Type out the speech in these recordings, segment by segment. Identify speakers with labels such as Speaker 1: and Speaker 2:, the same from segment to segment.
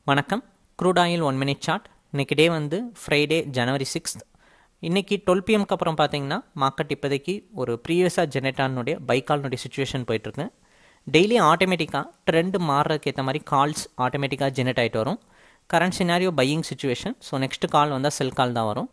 Speaker 1: வணக்கம் crude oil one minute chart இன்றைக்கி day வந்து ஃப்ரைடே ஜனவரி சிக்ஸ்த் இன்றைக்கி டுவெல் பிஎம்க்கு அப்புறம் பார்த்தீங்கன்னா மார்க்கெட் இப்போதைக்கு ஒரு ப்ரீவியஸாக ஜெனரேட்டானுடைய பைக்கால்னுடைய சுச்சுவேஷன் போயிட்டுருக்கு டெய்லி ஆட்டோமேட்டிக்காக ட்ரெண்டு மாறுறதுக்கு ஏற்ற மாதிரி கால்ஸ் ஆட்டோமேட்டிக்காக ஜெனரேட் ஆகிட்டு வரும் current scenario buying situation so next call வந்தால் செல் கால் தான் வரும்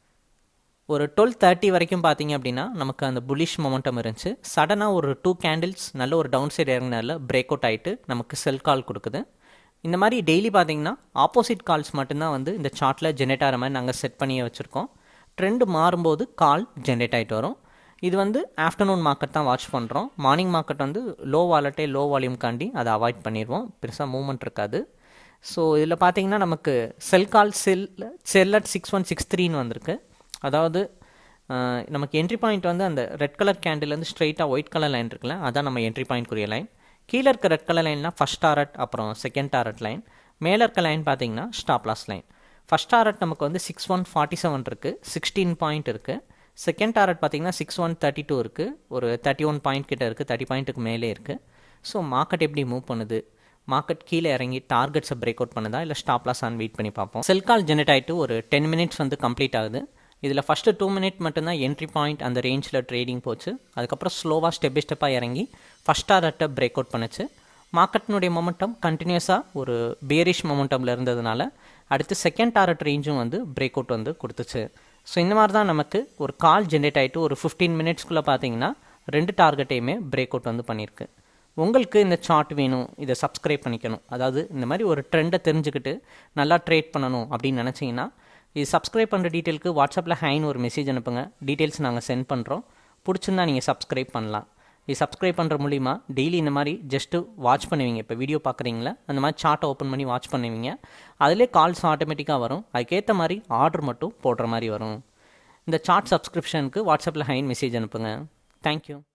Speaker 1: ஒரு டுவெல் தேர்ட்டி வரைக்கும் பார்த்தீங்க அப்படின்னா நமக்கு அந்த புலிஷ் மொமெண்டம் இருந்துச்சு சடனாக ஒரு டூ கேண்டில்ஸ் நல்ல ஒரு டவுன் சைடு இறங்கினால பிரேக் அவுட் ஆகிட்டு நமக்கு செல் கால் கொடுக்குது இந்த மாதிரி டெய்லி பார்த்தீங்கன்னா ஆப்போசிட் கால்ஸ் மட்டும்தான் வந்து இந்த சார்ட்டில் ஜென்ரேட் ஆகிற மாதிரி நாங்கள் செட் பண்ணியே வச்சுருக்கோம் ட்ரெண்டு மாறும்போது கால் ஜென்ரேட் ஆகிட்டு வரும் இது வந்து ஆஃப்டர்நூன் மார்க்கெட் தான் வாட்ச் பண்ணுறோம் மார்னிங் மார்க்கெட் வந்து லோ வாலட்டே லோ வால்யூம்காண்டி அதை அவாய்ட் பண்ணிடுவோம் பெருசாக மூவ்மெண்ட் இருக்காது ஸோ இதில் பார்த்தீங்கன்னா நமக்கு sell call sell sell at six one six த்ரீன்னு வந்திருக்கு அதாவது அஹ், நமக்கு என்ட்ரி பாயிண்ட் வந்து அந்த ரெட் கலர் கேண்டில்லேருந்து ஸ்ட்ரைட்டாக ஒயிட் கலர் லைன் இருக்குல்ல அதான் நம்ம என்ட்ரி பாயிண்ட்க்குரிய லைன் கீழே இருக்க ரெட் கலர் லைன்னா ஃபஸ்ட் டாரட் அப்புறம் செகண்ட் டாரட் லைன் மேலே இருக்க லைன் பார்த்தீங்கன்னா stop loss line first target நமக்கு வந்து சிக்ஸ் ஒன் ஃபார்ட்டி செவன் இருக்குது சிக்ஸ்டீன் பாயிண்ட் இருக்குது செகண்ட் டாரட் பார்த்தீங்கன்னா சிக்ஸ் ஒன் தேர்ட்டி டூ இருக்குது ஒரு தேர்ட்டி ஒன் பாயிண்ட் கிட்ட இருக்குது தேர்ட்டி பாயிண்ட்டுக்கு மேலே இருக்குது ஸோ மார்க்கெட் எப்படி மூவ் பண்ணுது மார்க்கெட் கீழே இறங்கி டார்கெட்ஸை பிரேக் அவுட் பண்ணுதா இல்லை ஸ்டாப் லாஸ் ஆன் வெயிட் பண்ணி பார்ப்போம் செல் கால் ஜெனரேட் ஆகிட்டு ஒரு டென் மினிட்ஸ் வந்து கம்ப்ளீட் ஆகுது இதில் ஃபஸ்ட்டு டூ மினிட் மட்டும்தான் என்ட்ரி பாயிண்ட் அந்த ரேஞ்சில் ட்ரேடிங் போச்சு அதுக்கப்புறம் ஸ்லோவாக ஸ்டெப் பை ஸ்டெப்பாக இறங்கி ஃபஸ்ட் டாரட்டை பிரேக் அவுட் பண்ணுச்சு மார்க்கெட்டினுடைய மொமெண்டம் கண்டினியூஸாக ஒரு பேரிஷ் மொமெண்டமில் இருந்ததுனால அடுத்து செகண்ட் டாரட் ரேஞ்சும் வந்து பிரேக் அவுட் வந்து கொடுத்துச்சு ஸோ இந்த மாதிரி தான் நமக்கு ஒரு கால் ஜென்ரேட் ஆகிட்டு ஒரு ஃபிஃப்டீன் மினிட்ஸ்க்குள்ளே பார்த்தீங்கன்னா ரெண்டு டார்கெட்டையுமே பிரேக் அவுட் வந்து பண்ணியிருக்கு உங்களுக்கு இந்த சார்ட் வேணும் இதை சப்ஸ்கிரைப் பண்ணிக்கணும் அதாவது இந்த மாதிரி ஒரு ட்ரெண்டை தெரிஞ்சுக்கிட்டு நல்லா ட்ரேட் பண்ணணும் அப்படின்னு நினச்சிங்கன்னா இது சப்ஸ்கிரைப் பண்ணுற டீட்டெயிலுக்கு வாட்ஸ்அப்பில் ஹைன்னு ஒரு மெசேஜ் அனுப்புங்க டீட்டெயில்ஸ் நாங்கள் சென்ட் பண்ணுறோம் பிடிச்சிருந்தா நீங்கள் சப்ஸ்கிரைப் பண்ணலாம் இது சப்ஸ்கிரைப் பண்ணுற மூலிமா டெய்லி இந்த மாதிரி ஜஸ்ட்டு வாட்ச் பண்ணுவீங்க இப்போ வீடியோ பார்க்குறீங்களா அந்த மாதிரி சார்ட்டை ஓப்பன் பண்ணி வாட்ச் பண்ணுவீங்க அதிலே கால்ஸ் ஆட்டோமேட்டிக்காக வரும் அதுக்கேற்ற மாதிரி ஆர்டர் மட்டும் போடுற மாதிரி வரும் இந்த சார்ட் சப்ஸ்கிரிப்ஷனுக்கு வாட்ஸ்அப்பில் ஹைன் மெசேஜ் அனுப்புங்க தேங்க்யூ